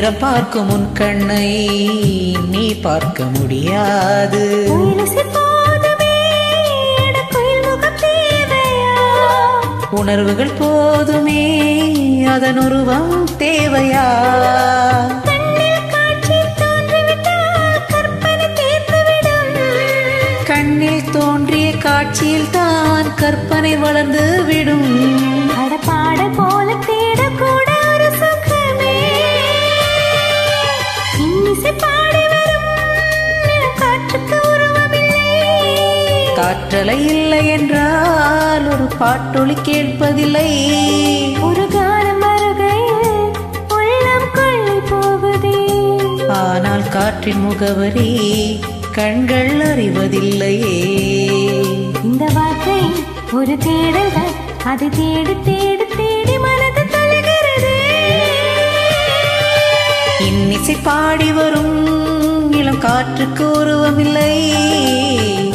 ஆயிரம் பார்க்கும் உன் கண்ணை நீ பார்க்க முடியாது குயிலிசை போதுமே அட குயில் முகம் தேவையா உணர்வுகள் போதுமே அதன் உருவம் தேவையா கண்ணில் காட்சி தோன்றிவிட்டால் கற்பனை தீர்ந்துவிடும் கண்ணில் தோன்றிய காட்சியில் தான் கற்பனை வளர்ந்து விடும் அட பாடல் போல தேடக்கூட ஒரு சுகமே இன்னிசை பாடி வரும் நிலம் காற்றுக்கு உருவமில்லை காற்றலை இல்லை என்றால் ஒரு பாட்டொலி கேட்பதில்லை ஒரு காலம் வருகையில் உள்ளம் கொள்ளை போகுதே ஆனால் காற்றின் முகவரி கண்கள் அறிவதில்லையே இந்த வாழ்க்கை ஒரு தேடல் தான் அதை தேடி தேடி தேடி மனது தழுகிறது இன்னிசை பாடி வரும் இளம் காற்றுக்கு உருவமில்லை